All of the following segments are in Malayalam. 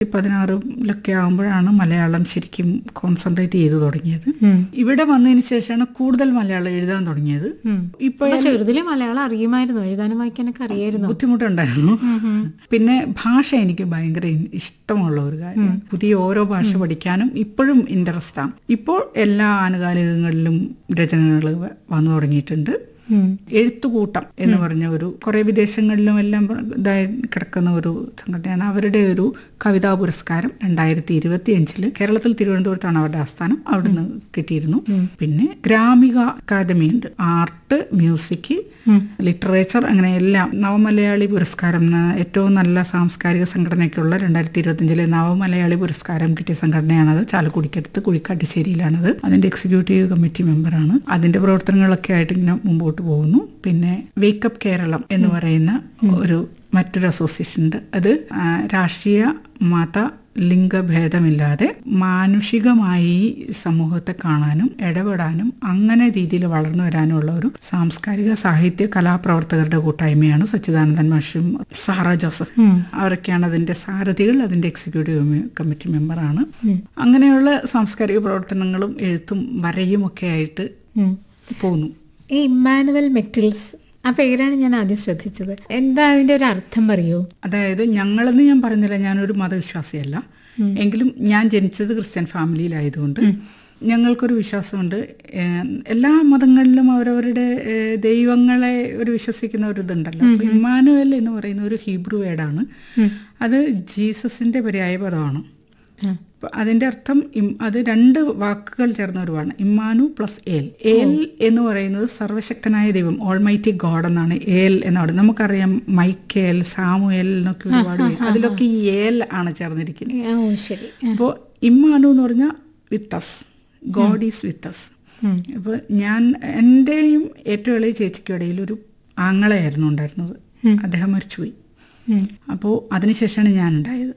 പതിനാറിലൊക്കെ ആകുമ്പോഴാണ് മലയാളം ശരിക്കും കോൺസെൻട്രേറ്റ് ചെയ്തു തുടങ്ങിയത് ഉം. ഇവിടെ വന്നതിന് ശേഷമാണ് കൂടുതൽ മലയാളം എഴുതാൻ തുടങ്ങിയത് ഉം. ഇപ്പൊ അപ്പൊ ചെറുതിലെ മലയാളം അറിയുമായിരുന്നു എഴുതാനും വായിക്കാനൊക്കെ അറിയായിരുന്നു ബുദ്ധിമുട്ടുണ്ടായിരുന്നു പിന്നെ ഭാഷ എനിക്ക് ഭയങ്കര ഇൻ- ഇഷ്ടമുള്ള ഒരു കാര്യം പുതിയ ഓരോ ഭാഷ പഠിക്കാനും ഇപ്പോഴും ഇൻട്രസ്റ്റ് ആണ് ഇപ്പോൾ എല്ലാ ആനുകാലികങ്ങളിലും രചനകൾ വന്നു തുടങ്ങിയിട്ടുണ്ട് എഴുത്തുകൂട്ടം എന്ന് പറഞ്ഞ ഒരു കുറെ വിദേശങ്ങളിലും എല്ലാം ഇതായി കിടക്കുന്ന ഒരു സംഘടനയാണ് അവരുടെ ഒരു കവിതാ പുരസ്കാരം രണ്ടായിരത്തി ഇരുപത്തി അഞ്ചില് കേരളത്തിൽ തിരുവനന്തപുരത്താണ് അവരുടെ ആസ്ഥാനം അവിടുന്ന് കിട്ടിയിരുന്നു പിന്നെ ഗ്രാമിക അക്കാദമി ഉണ്ട് ആർട്ട് മ്യൂസിക് ലിറ്ററേച്ചർ അങ്ങനെ എല്ലാം നവമലയാളി പുരസ്കാരം എന്ന ഏറ്റവും നല്ല സാംസ്കാരിക സംഘടനയ്ക്കുള്ള രണ്ടായിരത്തി ഇരുപത്തിയഞ്ചിലെ നവമലയാളി പുരസ്കാരം കിട്ടിയ സംഘടനയാണത് ചാലക്കുടിക്കടുത്ത് കുഴിക്കാട്ടുശ്ശേരിയിലാണത് അതിന്റെ എക്സിക്യൂട്ടീവ് കമ്മിറ്റി മെമ്പറാണ് അതിന്റെ പ്രവർത്തനങ്ങളൊക്കെ ആയിട്ട് ഇങ്ങനെ മുമ്പോട്ട് പോകുന്നു പിന്നെ വേക്കപ്പ് കേരളം എന്ന് പറയുന്ന ഒരു മറ്റൊരു അസോസിയേഷൻ ഉണ്ട് അത് ആ, രാഷ്ട്രീയ മത ലിംഗഭേദമില്ലാതെ മാനുഷികമായി സമൂഹത്തെ കാണാനും ഇടപെടാനും അങ്ങനെ രീതിയിൽ വളർന്നു വരാനുമുള്ള ഒരു സാംസ്കാരിക സാഹിത്യ കലാപ്രവർത്തകരുടെ കൂട്ടായ്മയാണ് സച്ചിദാനന്ദൻ മാഷും സാറ ജോസഫ് അവരൊക്കെയാണ് അതിന്റെ സാരഥികൾ അതിന്റെ എക്സിക്യൂട്ടീവ് കമ്മിറ്റി മെമ്പറാണ് അങ്ങനെയുള്ള സാംസ്കാരിക പ്രവർത്തനങ്ങളും എഴുത്തും വരയും ഒക്കെ ആയിട്ട് പോകുന്നു ഈ ഇമ്മാനുവൽ മെറ്റിൽസ് ആ പേരാണ് ഞാൻ ആദ്യം ശ്രദ്ധിച്ചത് എന്താ അതിന്റെ ഒരു അർത്ഥം പറയൂ അതായത് ഞങ്ങളെന്ന് ഞാൻ പറഞ്ഞില്ല ഞാനൊരു മതവിശ്വാസിയല്ല എങ്കിലും ഞാൻ ജനിച്ചത് ക്രിസ്ത്യൻ ഫാമിലിയിലായതുകൊണ്ട് ഞങ്ങൾക്കൊരു വിശ്വാസമുണ്ട് ഏഹ് എല്ലാ മതങ്ങളിലും അവരവരുടെ ഏഹ് ദൈവങ്ങളെ ഒരു വിശ്വസിക്കുന്ന ഒരു ഇതുണ്ടല്ലോ അപ്പൊ ഇമ്മാനുവൽ എന്ന് പറയുന്ന ഒരു ഹീബ്രു വേർഡാണ് അത് ജീസസിന്റെ പര്യായ പദമാണ് അപ്പൊ അതിന്റെ അർത്ഥം ഇം- അത് രണ്ട് വാക്കുകൾ ചേർന്ന ഒരു വാണ് ഇമ്മാനു പ്ലസ് ഏൽ ഏൽ എന്ന് പറയുന്നത് സർവശക്തനായ ദൈവം ഓൾമൈറ്റി ഗോഡ് എന്നാണ് ഏൽ എന്നാണ് നമുക്കറിയാം മൈക്കേൽ സാമുയേൽ എന്നൊക്കെ ഒരുപാട് പേര്. അതിലൊക്കെ ഈ ഏൽ ആണ് ചേർന്നിരിക്കുന്നത് ഓ ശരി അപ്പോൾ ഇമ്മാനു എന്ന് പറഞ്ഞാൽ വിത്തസ് ഗോഡ് ഈസ് വിത്തസ് അപ്പോൾ ഞാൻ എൻ്റെയും ഏറ്റവും ഇളയ ചേച്ചിക്കും ഇടയിൽ ഒരു ആങ്ങളെയായിരുന്നു ഉണ്ടായിരുന്നത് അദ്ദേഹം മരിച്ചുപോയി അപ്പോൾ അതിനുശേഷമാണ് ഞാൻ ഉണ്ടായത്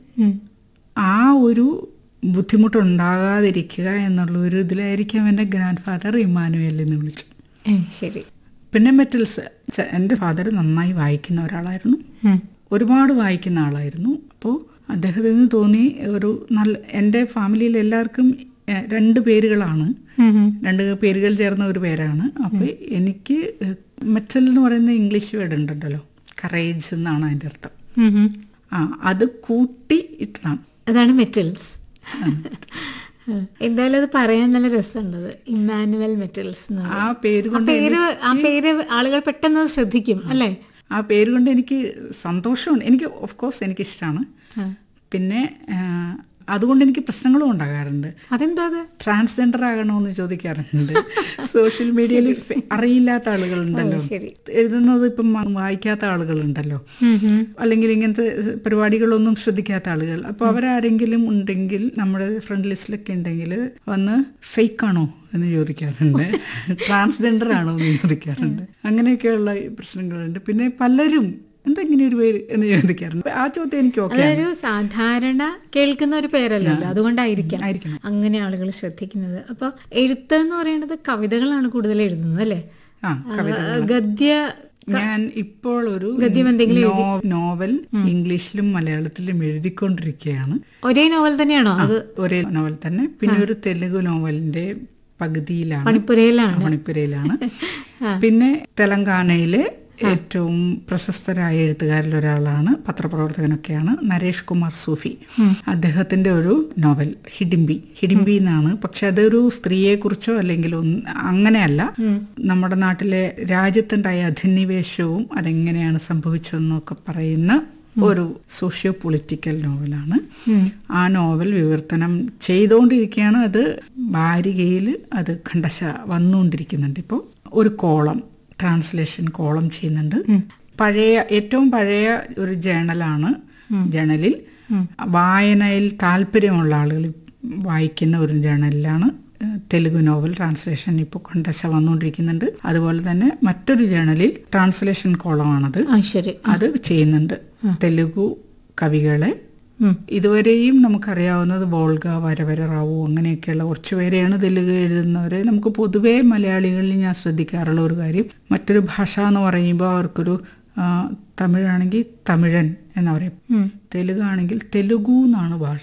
ആ ഒരു ബുദ്ധിമുട്ടുണ്ടാകാതിരിക്കുക എന്നുള്ള ഒരു ഇതിലായിരിക്കും എൻ്റെ ഗ്രാൻഡ് ഫാദർ ഇമ്മാനുവൽ എന്ന് വിളിച്ചു ഏ, ശരി പിന്നെ മെറ്റൽസ് എൻ്റെ ഫാദർ നന്നായി വായിക്കുന്ന ഒരാളായിരുന്നു ഒരുപാട് വായിക്കുന്ന ആളായിരുന്നു അപ്പോൾ അദ്ദേഹത്തിന് നിന്ന് തോന്നി ഒരു നല്ല എൻ്റെ ഫാമിലിയിൽ എല്ലാവർക്കും എഹ്, രണ്ട് പേരുകളാണ് രണ്ട് പേരുകൾ ചേർന്ന ഒരു പേരാണ് അപ്പോൾ എനിക്ക് മെറ്റൽ എന്ന് പറയുന്ന ഇംഗ്ലീഷ് വേർഡ് ഉണ്ടല്ലോ കറേജ് എന്നാണ് അതിൻ്റെ അർത്ഥം ആ അത് കൂട്ടി ഇട്ടതാണ് അതാണ് മെറ്റൽസ് എന്തായാലും അത് പറയാൻ നല്ല രസമുണ്ടത് ഇമ്മാനുവൽ മെറ്റൽസ് ആ പേര് ആ കൊണ്ട് പേര് ആ പേര് ആളുകൾ പെട്ടെന്ന് അത് ശ്രദ്ധിക്കും അല്ലേ ആ പേര് കൊണ്ട് എനിക്ക് സന്തോഷമുണ്ട് എനിക്ക് ഓഫ് കോഴ്സ് എനിക്ക് ഇഷ്ടമാണ് പിന്നെ ആ, അതുകൊണ്ട് എനിക്ക് പ്രശ്നങ്ങളും ഉണ്ടാകാറുണ്ട് അതെന്താ അത് ട്രാൻസ്ജെൻഡർ ആകണമെന്ന് ചോദിക്കാറുണ്ട് സോഷ്യൽ മീഡിയയിൽ അറിയില്ലാത്ത ആളുകളുണ്ടല്ലോ ശരി. എഴുതുന്നത് ഇപ്പം മ- വായിക്കാത്ത ആളുകളുണ്ടല്ലോ അല്ലെങ്കിൽ ഇങ്ങനത്തെ പരിപാടികളൊന്നും ശ്രദ്ധിക്കാത്ത ആളുകൾ അപ്പോൾ അവരാരെങ്കിലും ഉണ്ടെങ്കിൽ നമ്മുടെ ഫ്രണ്ട് ലിസ്റ്റിലൊക്കെ ഉണ്ടെങ്കിൽ വന്ന് ഫേക്ക് ആണോ എന്ന് ചോദിക്കാറുണ്ട് ട്രാൻസ്ജെൻഡർ ആണോ എന്ന് ചോദിക്കാറുണ്ട് അങ്ങനെയൊക്കെയുള്ള പ്രശ്നങ്ങളുണ്ട് പിന്നെ പലരും എന്താ ഇങ്ങനെ ഒരു പേര് എന്ന് ചോദിക്കാറുണ്ട് ആ ചോദ്യം എനിക്ക് ഓക്കെ അതൊരു സാധാരണ കേൾക്കുന്ന ഒരു പേരല്ലല്ലോ അതുകൊണ്ടായിരിക്കാം ആയിരിക്കണം. അങ്ങനെ ആളുകൾ ശ്രദ്ധിക്കുന്നത് അപ്പൊ എഴുത്ത് എന്ന് പറയുന്നത് കവിതകളാണ് കൂടുതൽ എഴുതുന്നത് അല്ലേ ആ ആ, ഗദ്യ ഞാൻ ഇപ്പോൾ ഒരു ഗദ്യം എന്തെങ്കിലും നോ- നോവൽ ഇംഗ്ലീഷിലും മലയാളത്തിലും എഴുതിക്കൊണ്ടിരിക്കുകയാണ് ഒരേ നോവൽ തന്നെയാണോ അത് ഒരേ നോവൽ തന്നെ പിന്നെ ഒരു തെലുഗു നോവലിന്റെ പകുതിയിലാണ് മണിപ്പുരയിലാണ് മണിപ്പുരയിലാണ് പിന്നെ തെലങ്കാനയിലെ ഏറ്റവും പ്രശസ്തരായ എഴുത്തുകാരിൽ ഒരാളാണ് പത്രപ്രവർത്തകനൊക്കെയാണ് നരേഷ് കുമാർ സൂഫി അദ്ദേഹത്തിന്റെ ഒരു നോവൽ ഹിഡിംബി ഹിഡിംബി എന്നാണ് പക്ഷെ അതൊരു സ്ത്രീയെ കുറിച്ചോ അല്ലെങ്കിൽ ഒന്ന് അങ്ങനെയല്ല നമ്മുടെ നാട്ടിലെ രാജ്യത്തുണ്ടായ അധിനിവേശവും അതെങ്ങനെയാണ് സംഭവിച്ചതെന്നൊക്കെ പറയുന്ന ഒരു സോഷ്യോ പൊളിറ്റിക്കൽ നോവലാണ് ആ നോവൽ വിവർത്തനം ചെയ്തുകൊണ്ടിരിക്കുകയാണ് അത് വാരികയിൽ അത് ഖണ്ഡശ വന്നുകൊണ്ടിരിക്കുന്നുണ്ട് ഇപ്പോൾ ഒരു കോളം ട്രാൻസ്ലേഷൻ കോളം ചെയ്യുന്നുണ്ട് പഴയ ഏറ്റവും പഴയ ഒരു ജേണലാണ് ജേണലിൽ വായനയിൽ താല്പര്യമുള്ള ആളുകൾ വായിക്കുന്ന ഒരു ജേണലിലാണ് ഏഹ്, തെലുഗു നോവൽ ട്രാൻസ്ലേഷൻ ഇപ്പോൾ കൊണ്ടശ വന്നുകൊണ്ടിരിക്കുന്നുണ്ട് അതുപോലെ തന്നെ മറ്റൊരു ജേണലിൽ ട്രാൻസ്ലേഷൻ കോളമാണത് ആ ശരി അത് ചെയ്യുന്നുണ്ട് തെലുഗു കവികളെ ഇതുവരെയും നമുക്കറിയാവുന്നത് വോൾഗ വരവര റാവു അങ്ങനെയൊക്കെയുള്ള കുറച്ച് പേരെയാണ് തെലുങ്ക് എഴുതുന്നവരെ നമുക്ക് പൊതുവേ മലയാളികളിൽ ഞാൻ ശ്രദ്ധിക്കാറുള്ള ഒരു കാര്യം മറ്റൊരു ഭാഷ എന്ന് പറയുമ്പോൾ അവർക്കൊരു ആ, തമിഴാണെങ്കിൽ തമിഴൻ എന്നാ പറയും ഉം. തെലുഗാണെങ്കിൽ തെലുഗു എന്നാണ് ഭാഷ